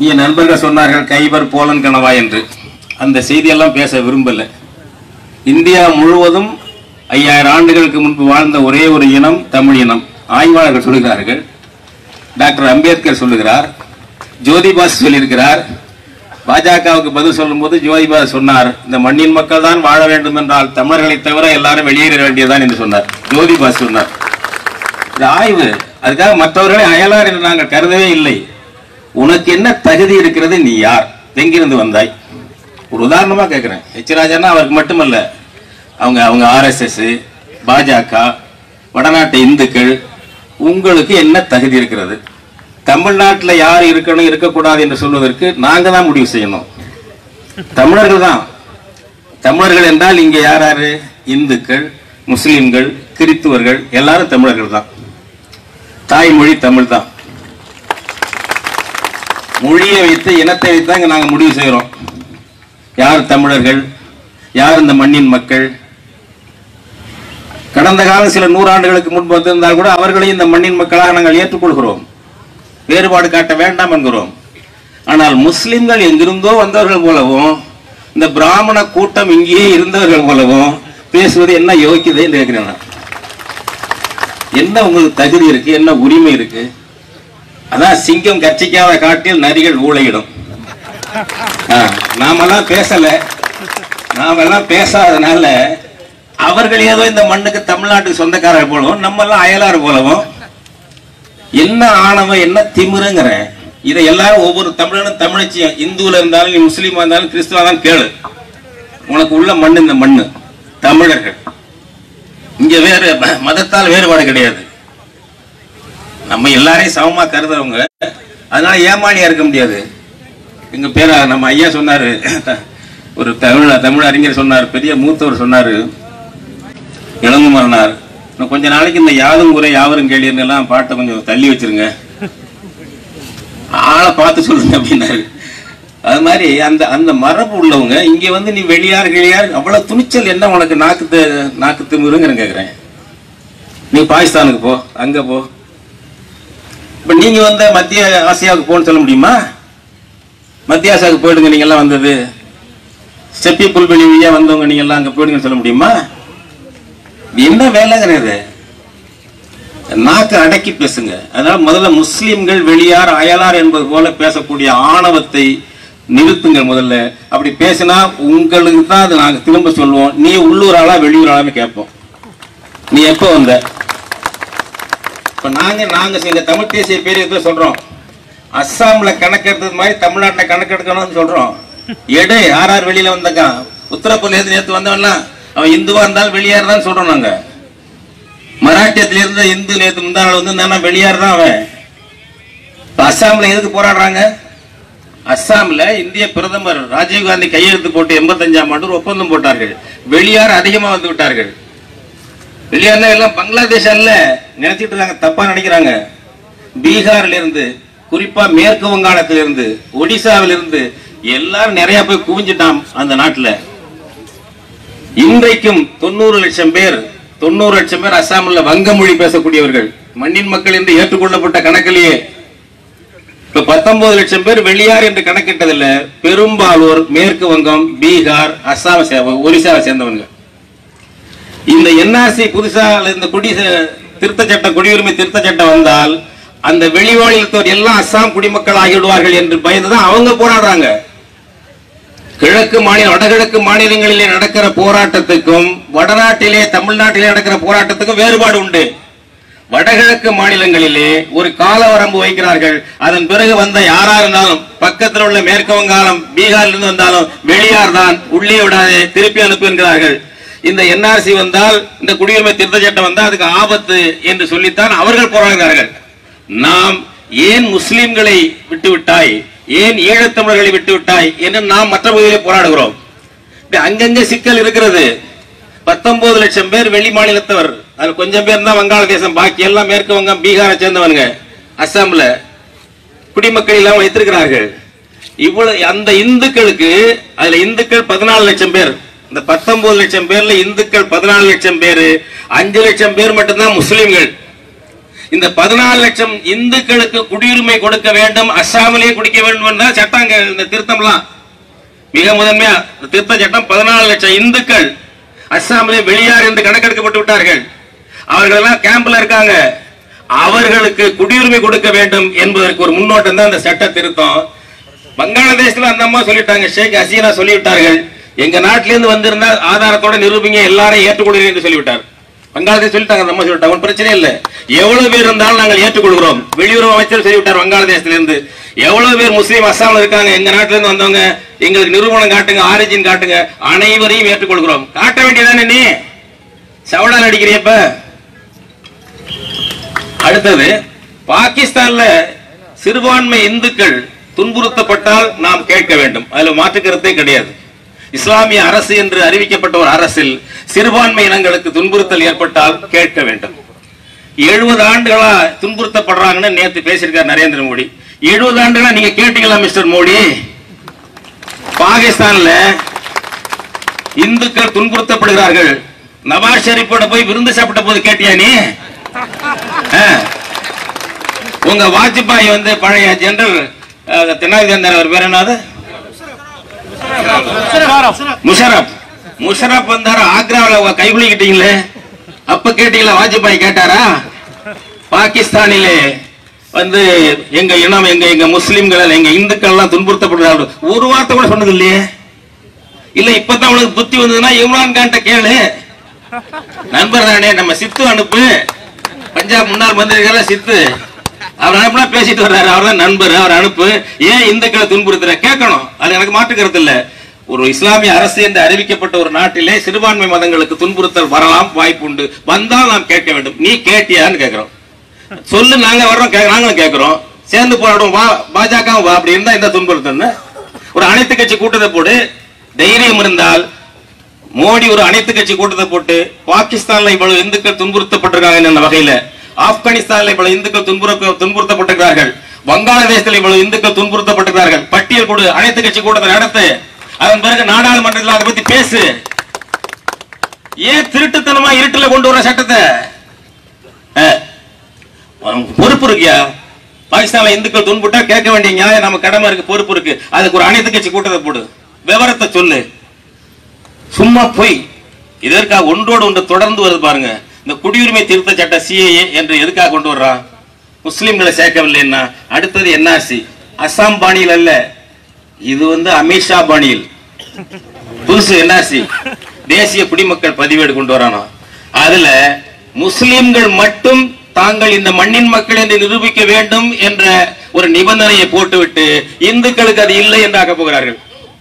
என் நண்பர்கள் சொன்னார்கள் கைபர் போலன் கணவா என்று அந்த செய்தியெல்லாம் பேச விரும்பல இந்தியா முழுவதும் ஐயாயிரம் ஆண்டுகளுக்கு முன்பு வாழ்ந்த ஒரே ஒரு இனம் தமிழ் இனம் ஆய்வாளர்கள் சொல்லுகிறார்கள் டாக்டர் அம்பேத்கர் சொல்லுகிறார் ஜோதிபாஸ் சொல்லியிருக்கிறார் பாஜகவுக்கு பதில் சொல்லும்போது ஜோதிபாஸ் சொன்னார் இந்த மண்ணின் மக்கள் தான் வாழ வேண்டும் என்றால் தமிழர்களை தவிர எல்லாரும் வெளியேற வேண்டியதுதான் என்று சொன்னார் ஜோதிபாஸ் சொன்னார் இது ஆய்வு அதுக்காக மற்றவர்களை அயலார் என்று நாங்கள் கருதவே இல்லை உனக்கு என்ன தகுதி இருக்கிறது நீ யார் எங்கிருந்து வந்தாய் ஒரு உதாரணமா கேட்கிறேன் எச் ராஜானா அவருக்கு மட்டுமல்ல அவங்க அவங்க ஆர்எஸ்எஸ் பாஜக வடநாட்டு இந்துக்கள் உங்களுக்கு என்ன தகுதி இருக்கிறது தமிழ்நாட்டில் யார் இருக்கணும் இருக்கக்கூடாது என்று சொல்வதற்கு நாங்க தான் முடிவு செய்யணும் தமிழர்கள் தான் தமிழர்கள் என்றால் இங்க யார் யாரு இந்துக்கள் முஸ்லிம்கள் கிறித்துவர்கள் எல்லாரும் தமிழர்கள் தான் தாய்மொழி தமிழ் தான் மொழியை வைத்து இனத்தை வைத்து தான் இங்க நாங்க முடிவு செய்யறோம் யார் தமிழர்கள் யார் இந்த மண்ணின் மக்கள் கடந்த காலம் சில நூறாண்டுகளுக்கு முன்பு வந்திருந்தால் கூட அவர்களையும் இந்த மண்ணின் மக்களாக நாங்கள் ஏற்றுக்கொள்கிறோம் வேறுபாடு காட்ட வேண்டாம் என்கிறோம் ஆனால் முஸ்லிம்கள் எங்கிருந்தோ வந்தவர்கள் போலவும் இந்த பிராமண கூட்டம் இங்கேயே இருந்தவர்கள் போலவும் பேசுவது என்ன யோக்கியதை என்று கேட்கிறேன் நான். என்ன உங்களுக்கு தகுதி இருக்கு என்ன உரிமை இருக்கு அதான் சிங்கம் கட்சிக்காத காட்டில் நரிகள் ஊழையிடும் ஆ, நாமெல்லாம் பேசல நாமெல்லாம் பேசாதனால அவர்கள் ஏதோ இந்த மண்ணுக்கு தமிழ்நாட்டுக்கு சொந்தக்காரர் போலவும் நம்ம எல்லாம் அயலார் போலவும் என்ன ஆணவம் என்ன திமிருங்கிறேன் இதை எல்லாரும் ஒவ்வொரு தமிழனும் தமிழச்சியும் இந்துல இருந்தாலும் நீ முஸ்லீமா இருந்தாலும் கிறிஸ்துவா இருந்தாலும் கேளு உனக்கு உள்ள மண்ணு இந்த மண்ணு தமிழர்கள் இங்க வேறு ம- மதத்தால் வேறுபாடு கிடையாது நம்ம எல்லாரையும் சமமா கருதுறவங்க அதனால ஏமாளியா இருக்க முடியாது எங்க பேரா நம்ம ஐயா சொன்னாரு ஒரு தமிழ் தமிழ் அறிஞர் சொன்னார் பெரிய மூத்தவர் சொன்னாரு இளங்குமரனார் இன்னும் கொஞ்ச நாளைக்கு இந்த யாதும் குறை யாவரும் கேள்வின்னு எல்லாம் பாட்டை கொஞ்சம் தள்ளி வச்சிருங்க ஆளை பார்த்து சொல்லுங்க அப்படின்னாரு அது மாதிரி அந்த அந்த மரபு உள்ளவங்க இங்க வந்து நீ வெளியார் கிளியார் அவ்வளவு துணிச்சல் என்ன உனக்கு நாக்கு த- நாக்கு திமுருங்கிற கேக்குறேன் நீ பாகிஸ்தானுக்கு போ அங்க போ இப்ப நீங்க வந்த மத்திய ஆசியாவுக்கு போன்னு சொல்ல முடியுமா மத்திய ஆசியாவுக்கு போயிடுங்க நீங்க எல்லாம் வந்தது செப்பி புல்வெளி வழியா வந்தவங்க நீங்க எல்லாம் அங்க போயிடுங்கன்னு சொல்ல முடியுமா இது என்ன வேலைங்கிறது நாக்கு அடக்கி பேசுங்க அதனால முதல்ல முஸ்லிம்கள் வெளியார் அயலார் என்பது போல பேசக்கூடிய ஆணவத்தை நிறுத்துங்க முதல்ல அப்படி பேசினா உங்களுக்கு தான் அது நாங்க திரும்ப சொல்லுவோம் நீ உள்ளூர் ஆளா வெளியூர் ஆளான்னு கேட்போம் நீ எப்போ வந்த இப்ப நாங்க நாங்க எங்க தமிழ் தேசிய பேரியத்தை சொல்றோம் அஸ்ஸாம்ல கணக்கெடுத்தது மாதிரி தமிழ்நாட்டுல கணக்கெடுக்கணும்னு சொல்றோம் எடு யார் யார் வெளியில வந்தாங்க உத்தரப்பிரதேச நேத்து வந்தவன்லாம் அவன் இந்துவா இருந்தாலும் வெளியார் தான் சொல்றோம் நாங்க மராட்டியத்துல இருந்த இந்து நேத்து முந்தா நாள் வந்து இருந்தானா வெளியார் தான் அவன் இப்ப அஸ்ஸாம்ல எதுக்கு போராடுறாங்க அஸ்ஸாம்ல இந்திய பிரதமர் ராஜீவ்காந்தி கையெழுத்து போட்டு எண்பத்தஞ்சாம் ஆண்டு ஒரு ஒப்பந்தம் போட்டார்கள் வெளியார் அதிகமா வந்து விட்டார்கள் வெளியார்னா எல்லாம் பங்களாதேஷ் அல்ல நினைச்சிட்டு இருக்காங்க தப்பா நினைக்கிறாங்க பீகார்ல இருந்து குறிப்பா மேற்கு வங்காளத்திலிருந்து இருந்து ஒடிசாவில இருந்து எல்லாரும் நிறைய போய் குவிஞ்சிட்டான் அந்த நாட்டுல இன்றைக்கும் தொண்ணூறு லட்சம் பேர் தொண்ணூறு லட்சம் பேர் அஸ்ஸாமில் வங்க மொழி பேசக்கூடியவர்கள் மண்ணின் மக்கள் என்று ஏற்றுக்கொள்ளப்பட்ட கணக்கிலேயே இப்ப பத்தொன்பது லட்சம் பேர் வெளியார் என்று கணக்கிட்டதில்ல பெரும்பாலோர் மேற்கு வங்கம் பீகார் அஸ்ஸாம் சே- ஒரிசாவை சேர்ந்தவங்க இந்த என்ஆர்சி புதுசா இந்த குடி திருத்த சட்டம் குடியுரிமை திருத்த சட்டம் வந்தால் அந்த வெளிவாழித்தோர் எல்லாம் அஸ்ஸாம் குடிமக்கள் ஆகிவிடுவார்கள் என்று பயந்துதான் அவங்க போராடுறாங்க கிழக்கு மாநில வடகிழக்கு மாநிலங்களிலே நடக்கிற போராட்டத்துக்கும் வடநாட்டிலே தமிழ்நாட்டிலே நடக்கிற போராட்டத்துக்கும் வேறுபாடு உண்டு வடகிழக்கு மாநிலங்களிலே ஒரு கால வரம்பு வைக்கிறார்கள் அதன் பிறகு வந்த யாரா இருந்தாலும் பக்கத்தில் உள்ள மேற்கு வங்காளம் பீகாரில் இருந்து வந்தாலும் வெளியார் தான் உள்ளே விடாதே திருப்பி அனுப்பு என்கிறார்கள் இந்த என்ஆர்சி வந்தால் இந்த குடியுரிமை திருத்த சட்டம் வந்தால் அதுக்கு ஆபத்து என்று சொல்லித்தான் அவர்கள் போராடுகிறார்கள் நாம் ஏன் முஸ்லிம்களை விட்டு விட்டாய் ஏன் ஈழத்தமிழர்களை விட்டு விட்டாய் என்று நாம் மற்ற பகுதியிலே போராடுகிறோம் இப்படி அங்கங்க சிக்கல் இருக்கிறது பத்தொன்பது லட்சம் பேர் வெளி மாநிலத்தவர் அதுல கொஞ்சம் பேர் தான் வங்காளதேசம் பாக்கி எல்லாம் மேற்கு வங்கம் பீகாரை சேர்ந்தவனுங்க அஸ்ஸாம்ல குடிமக்கள் இல்லாம வைத்திருக்கிறார்கள் இவ்வளவு அந்த இந்துக்களுக்கு அதுல இந்துக்கள் பதினாலு லட்சம் பேர் இந்த பத்தொன்பது லட்சம் பேர்ல இந்துக்கள் பதினாலு லட்சம் பேர் அஞ்சு லட்சம் பேர் மட்டும்தான் முஸ்லிம்கள் இந்த பதினாலு லட்சம் இந்துக்களுக்கு குடியுரிமை கொடுக்க வேண்டும் அஸ்ஸாமிலே குடிக்க வேண்டும் என்றால் சட்டங்க இந்த திருத்தம்லாம் மிக முதன்மையா இந்த திருத்த சட்டம் பதினாலு லட்சம் இந்துக்கள் அஸ்ஸாமிலே வெளியார் என்று கணக்கெடுக்கப்பட்டு விட்டார்கள் அவர்கள் எல்லாம் கேம்ப்ல இருக்காங்க அவர்களுக்கு குடியுரிமை கொடுக்க வேண்டும் என்பதற்கு ஒரு முன்னோட்டம் தான் இந்த சட்ட திருத்தம் பங்களாதேஷ்ல அந்த அம்மா சொல்லிட்டாங்க ஷேக் ஹசீனா சொல்லிவிட்டார்கள் எங்க நாட்டில இருந்து வந்திருந்தா ஆதாரத்தோட நிரூபிங்க எல்லாரையும் ஏற்றுக்கொள்கிறேன் என்று சொல்லிவிட்டார் பங்களாதேஷ் சொல்லிட்டாங்க அந்த அம்மா சொல்லிட்டாங்க ஒண்ணும் பிரச்சனை இல்ல எவ்வளவு பேர் இருந்தாலும் நாங்கள் ஏற்றுக்கொள்கிறோம் வெளியுறவு அமைச்சர் சொல்லிவிட்டார் வங்காளதேசத்துல இருந்து எவ்வளவு பேர் முஸ்லீம் அஸ்ஸாம்ல இருக்காங்க எங்க நாட்டில இருந்து வந்தவங்க எங்களுக்கு நிரூபணம் காட்டுங்க ஆரிஜின் காட்டுங்க அனைவரையும் ஏற்றுக்கொள்கிறோம் காட்ட வேண்டியதானே நீ சவடால் அடிக்கிறியப்ப அடுத்தது பாகிஸ்தான்ல சிறுபான்மை இந்துக்கள் துன்புறுத்தப்பட்டால் நாம் கேட்க வேண்டும் அதுல மாற்று கருத்தே கிடையாது இஸ்லாமிய அரசு என்று அறிவிக்கப்பட்ட ஒரு அரசில் சிறுபான்மை இனங்களுக்கு துன்புறுத்தல் ஏற்பட்டால் கேட்க வேண்டும் எழுபது ஆண்டுகளா துன்புறுத்தப்படுறாங்கன்னு நேத்து பேசியிருக்கார் நரேந்திர மோடி எழுபது ஆண்டுகளா நீங்க கேட்டீங்களா மிஸ்டர் மோடி பாகிஸ்தான்ல இந்துக்கள் துன்புறுத்தப்படுகிறார்கள் நவாஸ் ஷெரீப்போட போய் விருந்து சாப்பிட்ட போது கேட்டியா நீ ஆ. உங்க வாஜ்பாய் வந்து பழைய ஜெனரல் தென்னாதி அவர் பேர் என்னது முஷரப் முஷரப் வந்தாரு ஆக்ராவில் கைகுலிக்கிட்டீங்களே அப்ப கேட்டீங்களா வாஜ்பாய் கேட்டாரா பாகிஸ்தானிலே வந்து எங்க இனம் எங்க எங்க முஸ்லிம்கள் எங்க இந்துக்கள் எல்லாம் துன்புறுத்தப்படுறார்கள் ஒரு வார்த்தை கூட சொன்னது இல்லையே இல்ல இப்பதான் உனக்கு புத்தி வந்ததுன்னா இம்ரான் கான்ட்ட கேளு நண்பர் தானே நம்ம சித்து அனுப்பு பஞ்சாப் முன்னாள் மந்திரிகள் சித்து அவர் அனுப்புனா பேசிட்டு வர்றாரு அவர் தான் நண்பர் அவர் அனுப்பு ஏன் இந்துக்களை துன்புறுத்துற கேட்கணும் அது எனக்கு மாற்று கருத்து இல்ல ஒரு இஸ்லாமிய அரசு என்று அறிவிக்கப்பட்ட ஒரு நாட்டிலே சிறுபான்மை மதங்களுக்கு துன்புறுத்தல் வரலாம் வாய்ப்பு உண்டு வந்தால் நாம் கேட்க வேண்டும் நீ கேட்டியான்னு கேட்கிறோம் சொல்லு நாங்க வர்றோம் கே- நாங்களும் கேட்கிறோம் சேர்ந்து போராடும் வா பாஜக வா அப்படி இருந்தா இந்த துன்புறுத்தல் ஒரு அனைத்து கட்சி கூட்டத்தை போடு தைரியம் இருந்தால் மோடி ஒரு அனைத்து கட்சி கூட்டத்தை போட்டு பாகிஸ்தான்ல இவ்வளவு இந்துக்கள் துன்புறுத்தப்பட்டிருக்காங்க என்ற வகையில ஆப்கானிஸ்தான்ல இவ்வளவு இந்துக்கள் துன்புற துன்புறுத்தப்பட்டிருக்கிறார்கள் வங்காளதேசத்தில் இவ்வளவு இந்துக்கள் துன்புறுத்தப்பட்டிருக்கிறார்கள் பட்டியல் கொடு அனைத்து கட்சி கூட்டத்தை நடத்து அதன் பிறகு நாடாளுமன்றத்தில் அதை பத்தி பேசு ஏன் திருட்டுத்தனமா இருட்டுல கொண்டு வர சட்டத்தை அஹ், உனக்கு பொறுப்பு இருக்கியா பாகிஸ்தான்ல இந்துக்கள் துன்புட்டா கேட்க வேண்டிய நியாயம் நம்ம கடமை இருக்கு பொறுப்பு இருக்கு அதுக்கு ஒரு அனைத்து கட்சி கூட்டத்தை போடு விவரத்தை சொல்லு சும்மா போய் இதற்காக ஒன்றோடு ஒன்று தொடர்ந்து வருது பாருங்க இந்த குடியுரிமை திருத்த சட்ட சிஏஏ என்று எதுக்காக கொண்டு வர்றான் முஸ்லிம்களை சேர்க்கவில்லைன்னா அடுத்தது என்ஆர்சி அஸ்ஸாம் பாணியில் அல்ல இது வந்து அமித்ஷா பாணியில் புதுசு என்ஆர்சி தேசிய குடிமக்கள் பதிவேடு கொண்டு வரானோ அதுல முஸ்லிம்கள் மட்டும் தாங்கள் இந்த மண்ணின் மக்கள் என்று நிரூபிக்க வேண்டும் என்ற ஒரு நிபந்தனையை போட்டுவிட்டு இந்துக்களுக்கு அது இல்லை என்று ஆக்கப் போகிறார்கள்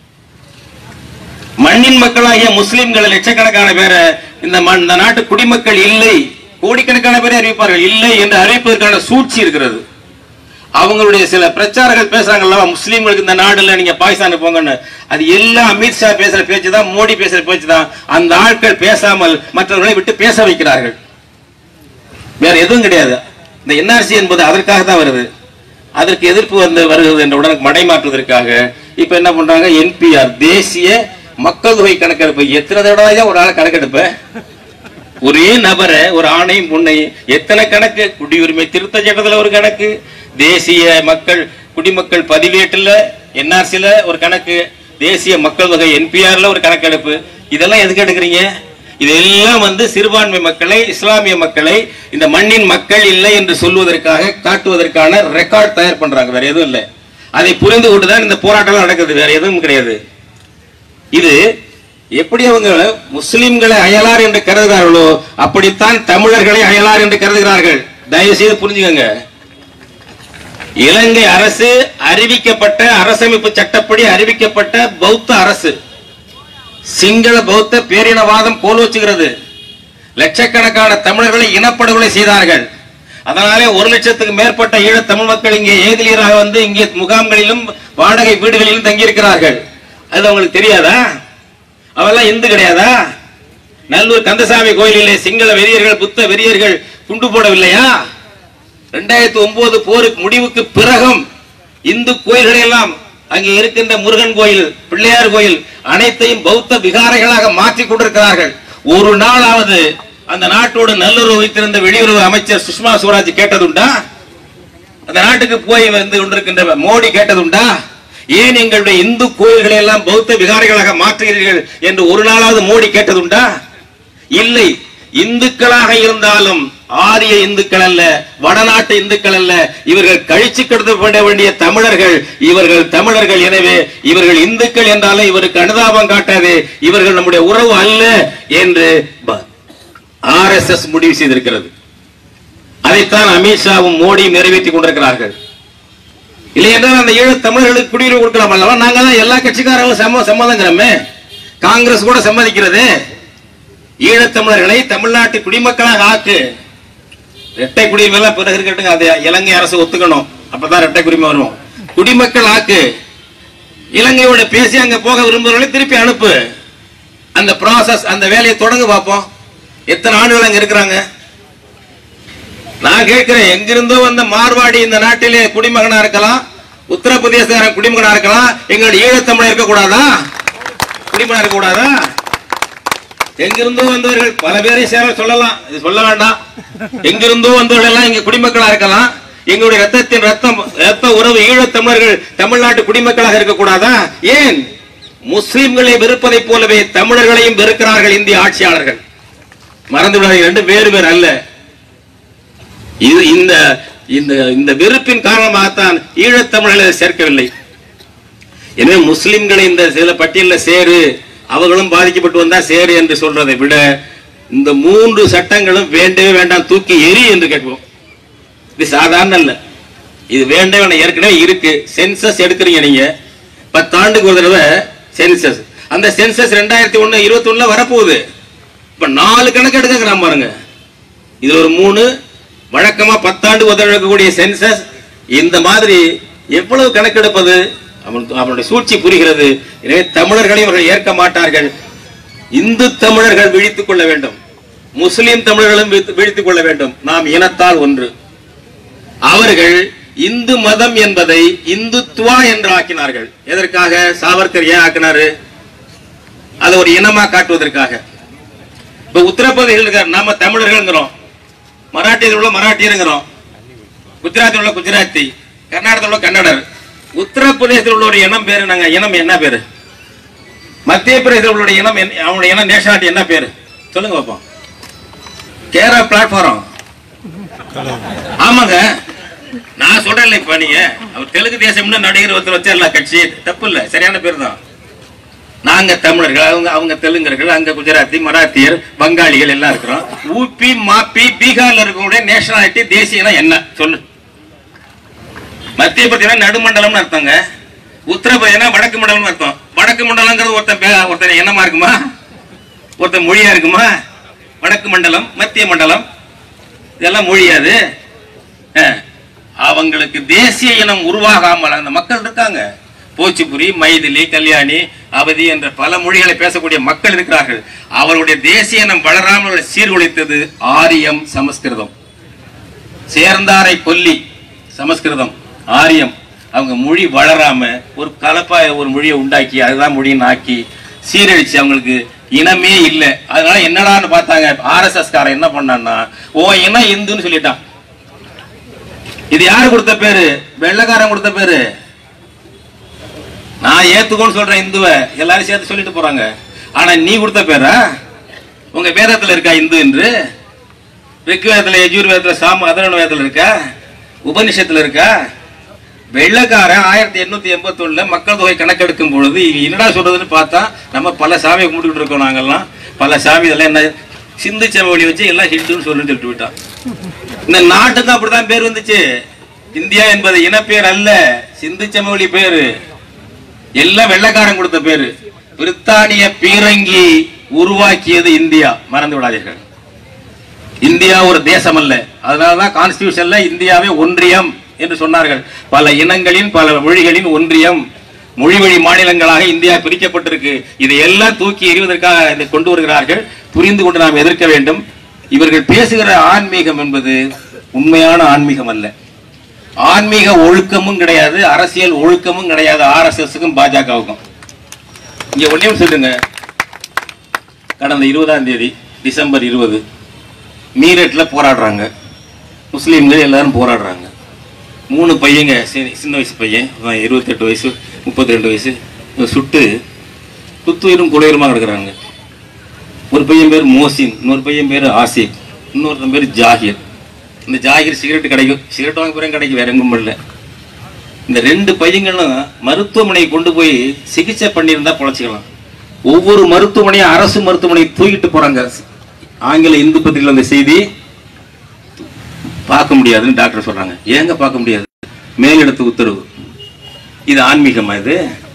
மண்ணின் மக்களாகிய முஸ்லிம்கள் லட்சக்கணக்கான பேரை இந்த மண் இந்த நாட்டு குடிமக்கள் இல்லை கோடிக்கணக்கான பேரை அறிவிப்பார்கள் இல்லை என்று அறிவிப்பதற்கான சூழ்ச்சி இருக்கிறது அவங்களுடைய சில பிரச்சாரங்கள் பேசுறாங்கல்ல முஸ்லீம்களுக்கு இந்த நாடுல நீங்க பாகிஸ்தானுக்கு போங்கன்னு அது எல்லாம் அமித்ஷா பேசுற பேச்சு தான் மோடி பேசுற பேச்சு தான் அந்த ஆட்கள் பேசாமல் மற்றவர்களை விட்டு பேச வைக்கிறார்கள் வேற எதுவும் கிடையாது இந்த என்ஆர்சி என்பது அதற்காக தான் வருது அதற்கு எதிர்ப்பு வந்து வருகிறது என்ற உடனே மடைமாற்றுவதற்காக இப்ப என்ன பண்றாங்க என்பிஆர் தேசிய மக்கள் தொகை கணக்கெடுப்பு எத்தனை தடவை தான் ஒரு ஆளை கணக்கெடுப்ப ஒரே நபரை ஒரு ஆணையும் பொண்ணையும் எத்தனை கணக்கு குடியுரிமை திருத்த சட்டத்துல ஒரு கணக்கு தேசிய மக்கள் குடிமக்கள் பதிவேட்டுல என்ஆர்சில ஒரு கணக்கு தேசிய மக்கள் தொகை என்பிஆர்ல ஒரு கணக்கெடுப்பு இதெல்லாம் எதுக்கு எடுக்கிறீங்க இதெல்லாம் வந்து சிறுபான்மை மக்களை இஸ்லாமிய மக்களை இந்த மண்ணின் மக்கள் இல்லை என்று சொல்வதற்காக காட்டுவதற்கான ரெக்கார்ட் தயார் பண்றாங்க வேற எதுவும் இல்லை அதை புரிந்து கொண்டுதான் இந்த போராட்டம் நடக்குது வேற எதுவும் கிடையாது இது எப்படி அவங்க முஸ்லிம்களை அயலார் என்று கருதுகிறார்களோ அப்படித்தான் தமிழர்களை அயலார் என்று கருதுகிறார்கள் தயவு செய்து புரிஞ்சுக்கங்க இலங்கை அரசு அறிவிக்கப்பட்ட அரசமைப்பு சட்டப்படி அறிவிக்கப்பட்ட பௌத்த அரசு சிங்கள பௌத்த பேரினவாதம் கோல் வச்சுகிறது லட்சக்கணக்கான தமிழர்களை இனப்படுகொலை செய்தார்கள் அதனாலே ஒரு லட்சத்துக்கு மேற்பட்ட ஈழத் தமிழ் மக்கள் இங்கே ஏதிலியராக வந்து இங்கே முகாம்களிலும் வாடகை வீடுகளிலும் தங்கியிருக்கிறார்கள் அது உங்களுக்கு தெரியாதா அவெல்லாம் இந்து கிடையாதா நல்லூர் கந்தசாமி கோயிலிலே சிங்கள வெறியர்கள் புத்த வெறியர்கள் குண்டு போடவில்லையா ரெண்டாயிரத்தி ஒன்பது போருக்கு முடிவுக்கு பிறகும் இந்து கோயில்களை எல்லாம் அங்கே இருக்கின்ற முருகன் கோயில் பிள்ளையார் கோயில் அனைத்தையும் பௌத்த விகாரைகளாக மாற்றிக் கொண்டிருக்கிறார்கள் ஒரு நாளாவது அந்த நாட்டோடு நல்லுறவு வைத்திருந்த வெளியுறவு அமைச்சர் சுஷ்மா சுவராஜ் கேட்டதுண்டா அந்த நாட்டுக்கு போய் வந்து கொண்டிருக்கின்ற மோடி கேட்டதுண்டா ஏன் எங்களுடைய இந்து கோயில்களை எல்லாம் பௌத்த விகாரிகளாக மாற்றுகிறீர்கள் என்று ஒரு நாளாவது மோடி கேட்டதுண்டா இல்லை இந்துக்களாக இருந்தாலும் ஆரிய இந்துக்கள் அல்ல வடநாட்டு இந்துக்கள் அல்ல இவர்கள் கழிச்சு கடத்தப்பட வேண்டிய தமிழர்கள் இவர்கள் தமிழர்கள் எனவே இவர்கள் இந்துக்கள் என்றாலும் இவருக்கு அனுதாபம் காட்டாது இவர்கள் நம்முடைய உறவு அல்ல என்று ஆர் எஸ் எஸ் முடிவு செய்திருக்கிறது அதைத்தான் அமித்ஷாவும் மோடியும் நிறைவேற்றிக் கொண்டிருக்கிறார்கள் இல்லை என்றால் அந்த ஏழு தமிழர்களுக்கு குடியுரிமை கொடுக்கலாம் அல்லவா நாங்க தான் எல்லா கட்சிக்காரங்களும் சம்ம சம்மதங்கிறோமே காங்கிரஸ் கூட சம்மதிக்கிறது ஈழத்தமிழர்களை தமிழ்நாட்டு குடிமக்களாக ஆக்கு இரட்டை குடியுரிமை எல்லாம் பிறகு இருக்கட்டும் அதை இலங்கை அரசு ஒத்துக்கணும் அப்பதான் இரட்டை குடிமை வரும் குடிமக்கள் ஆக்கு இலங்கையோட பேசி அங்க போக விரும்புறவர்களை திருப்பி அனுப்பு அந்த ப்ராசஸ் அந்த வேலையை தொடங்க பார்ப்போம் எத்தனை ஆண்டுகள் அங்க இருக்கிறாங்க நான் கேட்கிறேன் எங்கிருந்தோ வந்த மார்வாடி இந்த நாட்டிலே குடிமகனா இருக்கலாம் உத்தரப்பிரதேசக்காரன் குடிமகனா இருக்கலாம் எங்களுடைய ஈழத்தமிழர் இருக்கக்கூடாதா குடிமகனா இருக்கக்கூடாதா எங்கிருந்தோ வந்தவர்கள் பல பேரை சேர சொல்லலாம் இது சொல்ல வேண்டாம் எங்கிருந்தோ வந்தவர்கள் எல்லாம் இங்க குடிமக்களா இருக்கலாம் எங்களுடைய ரத்தத்தின் ரத்தம் ரத்த உறவு ஈழத்தமிழர்கள் தமிழ்நாட்டு குடிமக்களாக இருக்கக்கூடாதா ஏன் முஸ்லிம்களை வெறுப்பதைப் போலவே தமிழர்களையும் வெறுக்கிறார்கள் இந்திய ஆட்சியாளர்கள் மறந்து விடாதீங்க ரெண்டு வேறு வேறு அல்ல இது இந்த இந்த இந்த வெறுப்பின் காரணமாகத்தான் ஈழத்தமிழர்களை சேர்க்கவில்லை எனவே முஸ்லிம்களை இந்த சில பட்டியலில் சேரு அவர்களும் பாதிக்கப்பட்டு வந்தா சேரு என்று சொல்றதை விட இந்த மூன்று சட்டங்களும் வேண்டவே வேண்டாம் தூக்கி எரி என்று கேட்போம் இது சாதாரண இல்ல இது வேண்டவே வேண்டாம் ஏற்கனவே இருக்கு சென்சஸ் எடுக்கிறீங்க நீங்க பத்தாண்டுக்கு ஒரு தடவை சென்சஸ் அந்த சென்சஸ் ரெண்டாயிரத்தி ஒண்ணு இருபத்தி ஒண்ணுல வரப்போகுது இப்ப நாலு கணக்கு எடுக்கிறான் பாருங்க இதுல ஒரு மூணு வழக்கமா பத்தாண்டு உதவக்கூடிய சென்சஸ் இந்த மாதிரி எவ்வளவு கணக்கெடுப்பது அவன் அவனுடைய சூழ்ச்சி புரிகிறது எனவே தமிழர்களை அவர்கள் ஏற்க மாட்டார்கள் இந்து தமிழர்கள் விழித்துக் கொள்ள வேண்டும் முஸ்லிம் தமிழர்களும் விழித்து- விழித்துக் கொள்ள வேண்டும் நாம் இனத்தால் ஒன்று அவர்கள் இந்து மதம் என்பதை இந்துத்துவா என்று ஆக்கினார்கள் எதற்காக சாவர்கர் ஏன் ஆக்கினாரு அதை ஒரு இனமா காட்டுவதற்காக இப்ப உத்தரப்பிரதேசத்தில் இருக்கார் நாம தமிழர்கள்ங்கிறோம் மராட்டியத்தில் உள்ள மராட்டியருங்கிறோம் குஜராத்தில் உள்ள குஜராத்தி கர்நாடகத்தில் உள்ள கன்னடர் உத்தரப்பிரதேசத்தில் உள்ள ஒரு இனம் பேரு நாங்க இனம் என்ன பேரு மத்திய பிரதேசத்தில் உள்ள இனம் என்ன- அவனுடைய இனம் நேஷனாலிட்டி என்ன பேரு சொல்லுங்க பாப்போம் கேரளா பிளாட்ஃபாரம் ஆமாங்க நான் சொல்றேன்ல இப்ப நீங்க அவர் தெலுங்கு தேசம்னு நடிகர் ஒருத்தர் வச்சிடல கட்சி தப்பு இல்ல சரியான பேர் தான் நாங்க தமிழர்கள் அவங்க அவங்க தெலுங்கர்கள் அங்க குஜராத்தி மராத்தியர் பங்காளிகள் எல்லாம் இருக்கிறோம் ஊபி மாப்பி பீகார்ல இருக்கக்கூடிய நேஷனாலிட்டி தேசிய இனம் என்ன சொல்லு மத்திய பிரதேசம் நடுமண்டலம்னு அர்த்தங்க உத்தரப்பிரதேசம் வடக்கு மண்டலம்னு அர்த்தம் வடக்கு மண்டலங்கிறது ஒருத்தன் பே- ஒருத்தன் இனமா இருக்குமா ஒருத்தன் மொழியா இருக்குமா வடக்கு மண்டலம் மத்திய மண்டலம் இதெல்லாம் மொழியாது அஹ், அவங்களுக்கு தேசிய இனம் உருவாகாமல் அந்த மக்கள் இருக்காங்க போச்சிபுரி மைதிலி கல்யாணி அவதி என்ற பல மொழிகளை பேசக்கூடிய மக்கள் இருக்கிறார்கள் அவருடைய தேசிய இனம் வளராமல் அவர்களை சீர்குலைத்தது ஆரியம் சமஸ்கிருதம் சேர்ந்தாரை கொல்லி சமஸ்கிருதம் ஆரியம் அவங்க மொழி வளராம ஒரு கலப்பா ஒரு மொழியை உண்டாக்கி அதுதான் மொழின்னு ஆக்கி சீரழிச்சு அவங்களுக்கு இனமே இல்லை அதனால என்னடான்னு பார்த்தாங்க ஆர்எஸ்எஸ் காரன் என்ன பண்ணான்னா ஓ இனம் இந்துன்னு சொல்லிட்டான் இது யாரு கொடுத்த பேரு வெள்ளைக்காரன் கொடுத்த பேரு நான் ஏத்துக்கோன்னு சொல்றேன் இந்துவை எல்லாரும் சேர்த்து சொல்லிட்டு போறாங்க ஆனா நீ கொடுத்த பேரா உங்க வேதத்துல இருக்கா இந்து என்று ரிக்வேதத்துல யஜுர்வேதத்துல சாம அதர்வண வேதத்துல இருக்கா உபனிஷத்துல இருக்கா வெள்ளக்காரன் ஆயிரத்தி எண்ணூத்தி எண்பத்தி ஒண்ணுல மக்கள் தொகை கணக்கெடுக்கும் பொழுது இவன் என்னடா சொல்றதுன்னு பார்த்தா நம்ம பல சாமியை கும்பிட்டுக்கிட்டு இருக்கோம் நாங்கெல்லாம் பல சாமி இதெல்லாம் என்ன சிந்து செவழி வச்சு எல்லாம் ஹிந்துன்னு சொல்லுன்னு சொல்லிட்டு விட்டான் இந்த நாட்டுக்கு அப்படிதான் பேர் வந்துச்சு இந்தியா என்பது இனப்பேர் அல்ல சிந்து செமொழி பேரு எல்லாம் வெள்ளைக்காரன் கொடுத்த பேரு பிரித்தானிய பீரங்கி உருவாக்கியது இந்தியா மறந்து விடாதீர்கள் இந்தியா ஒரு தேசம் அல்ல அதனாலதான் கான்ஸ்டியூஷன்ல இந்தியாவே ஒன்றியம் என்று சொன்னார்கள் பல இனங்களின் பல மொழிகளின் ஒன்றியம் மொழி வழி மாநிலங்களாக இந்தியா பிரிக்கப்பட்டிருக்கு இதை எல்லாம் தூக்கி எறிவதற்காக இதை கொண்டு வருகிறார்கள் புரிந்து கொண்டு நாம் எதிர்க்க வேண்டும் இவர்கள் பேசுகிற ஆன்மீகம் என்பது உண்மையான ஆன்மீகம் அல்ல ஆன்மீக ஒழுக்கமும் கிடையாது அரசியல் ஒழுக்கமும் கிடையாது ஆர்எஸ்எஸ்க்கும் பாஜகவுக்கும் இங்க ஒன்னே சொல்லுங்க கடந்த இருபதாம் தேதி டிசம்பர் இருபது மீரட்ல போராடுறாங்க முஸ்லீம்கள் எல்லாரும் போராடுறாங்க மூணு பையங்க சி- சின்ன வயசு பையன் அவன் இருபத்தெட்டு வயசு முப்பத்தி ரெண்டு வயசு இவன் சுட்டு குத்துயிரும் குலையுருமா கிடக்குறாங்க ஒரு பையன் பேர் மோசின் இன்னொரு பையன் பேர் ஆசிப் இன்னொருத்தன் பேர் ஜாகிர் இந்த ஜாகிர் சிகரெட் கிடைக்கும் சிகரெட் வாங்க போகிறேன் கிடைக்கும் வேற எங்கும் இல்லை இந்த ரெண்டு பையங்களும் மருத்துவமனை கொண்டு போய் சிகிச்சை பண்ணியிருந்தா பொழைச்சிக்கலாம் ஒவ்வொரு மருத்துவமனையும் அரசு மருத்துவமனை தூக்கிட்டு போறாங்க ஆங்கில இந்து பத்திரிகையில் அந்த செய்தி பார்க்க முடியாதுன்னு டாக்டர் சொல்றாங்க ஏங்க பார்க்க முடியாது மேலிடத்து உத்தரவு இது ஆன்மீகமா இது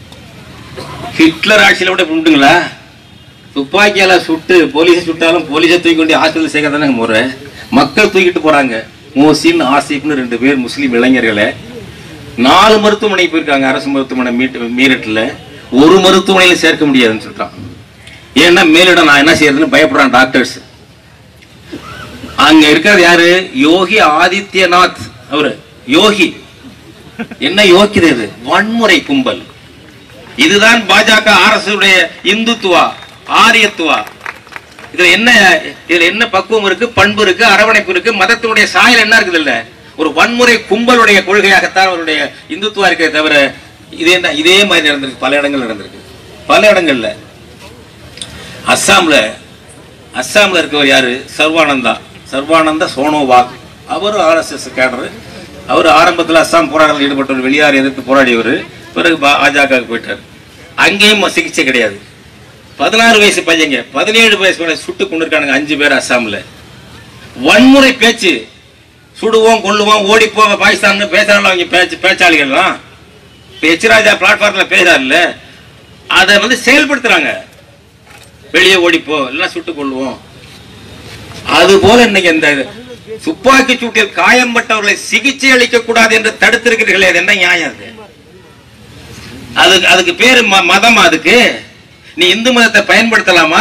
ஹிட்லர் ஆட்சியில விட இப்படி உண்டுங்களா துப்பாக்கியால சுட்டு போலீஸை சுட்டாலும் போலீஸை தூக்கி கொண்டு ஹாஸ்டலில் சேர்க்க தானே முறை மக்கள் தூக்கிட்டு போறாங்க மோசின் ஆசிப்னு ரெண்டு பேர் முஸ்லீம் இளைஞர்களை நாலு மருத்துவமனை போயிருக்காங்க அரசு மருத்துவமனை மீட்டு மீரட்டில் ஒரு மருத்துவமனையில சேர்க்க முடியாதுன்னு சொல்றான் ஏன்னா மேலிடம் நான் என்ன செய்யறதுன்னு பயப்படுறான் டாக்டர்ஸ் அங்க இருக்கிறது யாரு யோகி ஆதித்யநாத் அவரு யோகி என்ன யோகிதை இது வன்முறை கும்பல் இதுதான் பாஜக அரசுடைய இந்துத்துவா ஆரியத்துவா இதுல என்ன இதுல என்ன பக்குவம் இருக்கு பண்பு இருக்கு அரவணைப்பு இருக்கு மதத்தினுடைய சாயல் என்ன இருக்குது இல்ல ஒரு வன்முறை கும்பலுடைய கொள்கையாகத்தான் அவருடைய இந்துத்துவா இருக்கே தவிர இதே தான் இதே மாதிரி நடந்திருக்கு பல இடங்கள் நடந்திருக்கு பல இடங்கள்ல அஸ்ஸாம்ல அஸ்ஸாம்ல இருக்கவர் யாரு சர்வானந்தா சர்வானந்தா சோனோவாக் அவரும் ஆர்எஸ்எஸ் கேடர் அவர் ஆரம்பத்துல அஸ்ஸாம் போராட்டத்தில் ஈடுபட்டவர் வெளியார் எதிர்த்து போராடியவர் பிறகு பாஜக போயிட்டார் அங்கேயும் சிகிச்சை கிடையாது பதினாறு வயசு பையங்க பதினேழு வயசு பையன் சுட்டு கொண்டிருக்கானுங்க அஞ்சு பேர் அஸ்ஸாம்ல வன்முறை பேச்சு சுடுவோம் கொல்லுவோம் ஓடிப்போம் பாகிஸ்தான் பேசுறாங்க அவங்க பேச்சு பேச்சாளிகள்லாம் இப்ப எச் ராஜா பிளாட்ஃபார்ம்ல பேசுறாருல்ல அதை வந்து செயல்படுத்துறாங்க வெளியே ஓடிப்போ இல்லைன்னா சுட்டு கொள்வோம் அது போல இன்னைக்கு இந்த துப்பாக்கி சூட்டில் காயம்பட்டவர்களை சிகிச்சை அளிக்க கூடாது என்று தடுத்திருக்கிறீர்களே அது என்ன நியாயம் அது அதுக்கு அதுக்கு பேரு ம- மதமா அதுக்கு நீ இந்து மதத்தை பயன்படுத்தலாமா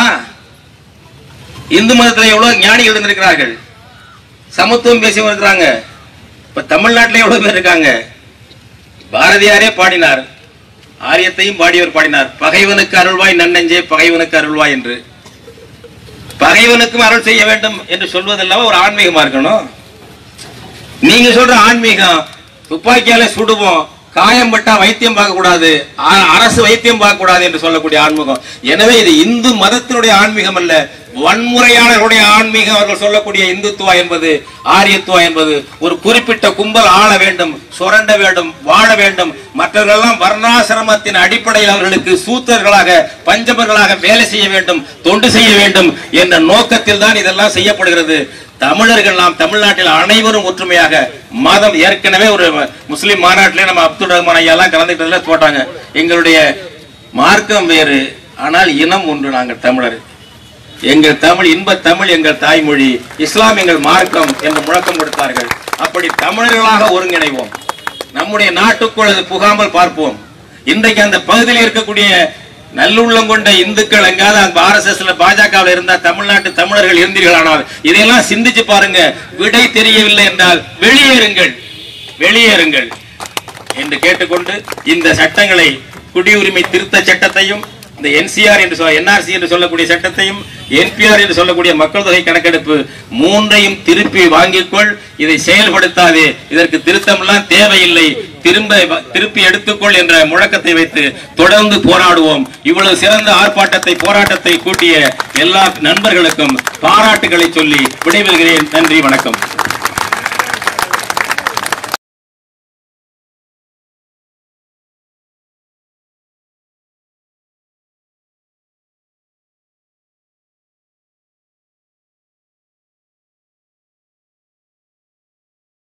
இந்து மதத்துல எவ்வளவு ஞானிகள் இருந்திருக்கிறார்கள் சமத்துவம் பேசியவங்க இருக்கிறாங்க இப்ப தமிழ்நாட்டுல எவ்வளவு பேர் இருக்காங்க பாரதியாரே பாடினார் ஆரியத்தையும் பாடியவர் பாடினார் பகைவனுக்கு அருள்வாய் நன்னெஞ்சே பகைவனுக்கு அருள்வாய் என்று பகைவனுக்கும் அருள் செய்ய வேண்டும் என்று சொல்வதெல்லாம் ஒரு ஆன்மீகமா இருக்கணும் நீங்க சொல்ற ஆன்மீகம் துப்பாக்கியால சுடுவோம் காயம்பட்டா வைத்தியம் பார்க்க கூடாது அ- அரசு வைத்தியம் பார்க்க கூடாது என்று சொல்லக்கூடிய ஆன்மீகம் எனவே இது இந்து மதத்தினுடைய ஆன்மீகம் அல்ல வன்முறையாளர்களுடைய ஆன்மீகம் அவர்கள் சொல்லக்கூடிய இந்துத்துவா என்பது ஆரியத்துவா என்பது ஒரு குறிப்பிட்ட கும்பல் ஆள வேண்டும் சுரண்ட வேண்டும் வாழ வேண்டும் மற்றவர்களெல்லாம் வர்ணாசிரமத்தின் அடிப்படையில் அவர்களுக்கு சூத்தர்களாக பஞ்சமர்களாக வேலை செய்ய வேண்டும் தொண்டு செய்ய வேண்டும் என்ற நோக்கத்தில் தான் இதெல்லாம் செய்யப்படுகிறது தமிழர்கள் நாம் தமிழ்நாட்டில் அனைவரும் ஒற்றுமையாக மதம் ஏற்கனவே ஒரு முஸ்லிம் மாநாட்டிலே நம்ம அப்துல் ரஹ்மான் ஐயா எல்லாம் கலந்துக்கிட்டதுல போட்டாங்க எங்களுடைய மார்க்கம் வேறு ஆனால் இனம் ஒன்று நாங்கள் தமிழர் எங்கள் தமிழ் இன்ப தமிழ் எங்கள் தாய்மொழி இஸ்லாம் எங்கள் மார்க்கம் என்று முழக்கம் கொடுத்தார்கள் அப்படி தமிழர்களாக ஒருங்கிணைவோம் நம்முடைய நாட்டுக்குள் அது புகாமல் பார்ப்போம் இன்றைக்கு அந்த பகுதியில் இருக்கக்கூடிய நல்லுள்ளம் கொண்ட இந்துக்கள் எங்காவது அந்த ஆர்எஸ்எஸ்ல பாஜகவில் இருந்தா தமிழ்நாட்டு தமிழர்கள் இருந்தீர்களானால் இதையெல்லாம் சிந்திச்சு பாருங்க விடை தெரியவில்லை என்றால் வெளியேறுங்கள் வெளியேறுங்கள் என்று கேட்டுக்கொண்டு இந்த சட்டங்களை குடியுரிமை திருத்த சட்டத்தையும் இந்த என்சிஆர் என்று சொல்ல என்ஆர்சி என்று சொல்லக்கூடிய சட்டத்தையும் என்பிஆர் என்று சொல்லக்கூடிய மக்கள் தொகை கணக்கெடுப்பு மூன்றையும் திருப்பி வாங்கிக்கொள் இதை செயல்படுத்தாதே இதற்கு திருத்தம்லாம் தேவையில்லை திரும்ப வ- திருப்பி எடுத்துக்கொள் என்ற முழக்கத்தை வைத்து தொடர்ந்து போராடுவோம் இவ்வளவு சிறந்த ஆர்ப்பாட்டத்தை போராட்டத்தை கூட்டிய எல்லா நண்பர்களுக்கும் பாராட்டுகளை சொல்லி விடைபெறுகிறேன் நன்றி வணக்கம்